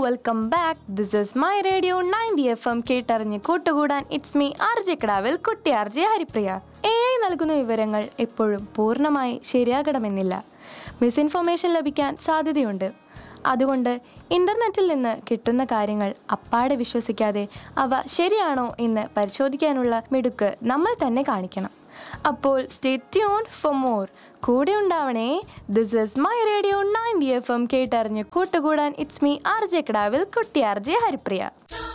welcome back this is my radio ninety F M കേട്ടറിഞ്ഞ് കൂട്ടുകൂടാൻ it's me R J കിടാവിൽ കുട്ടി R J Haripriya A I നൽകുന്ന വിവരങ്ങൾ എപ്പോഴും പൂർണ്ണമായി ശരിയാകണമെന്നില്ല മിസ്ഇൻഫർമേഷൻ ലഭിക്കാൻ സാധ്യതയുണ്ട് അതുകൊണ്ട് ഇൻ്റർനെറ്റിൽ നിന്ന് കിട്ടുന്ന കാര്യങ്ങൾ അപ്പാടെ വിശ്വസിക്കാതെ അവ ശരിയാണോ എന്ന് പരിശോധിക്കാനുള്ള മിടുക്ക് നമ്മൾ തന്നെ കാണിക്കണം അപ്പോൾ സ്റ്റേ ട്യൂൺ ഫോർ മോർ കൂടെ ഉണ്ടാവണേ this is my radio ninety F M കേട്ടറിഞ്ഞ് കൂട്ടുകൂടാൻ ഇറ്റ്സ് മീ ആർ ജെ കിടാവിൽ കുട്ടി ആർ ജെ ഹരിപ്രിയ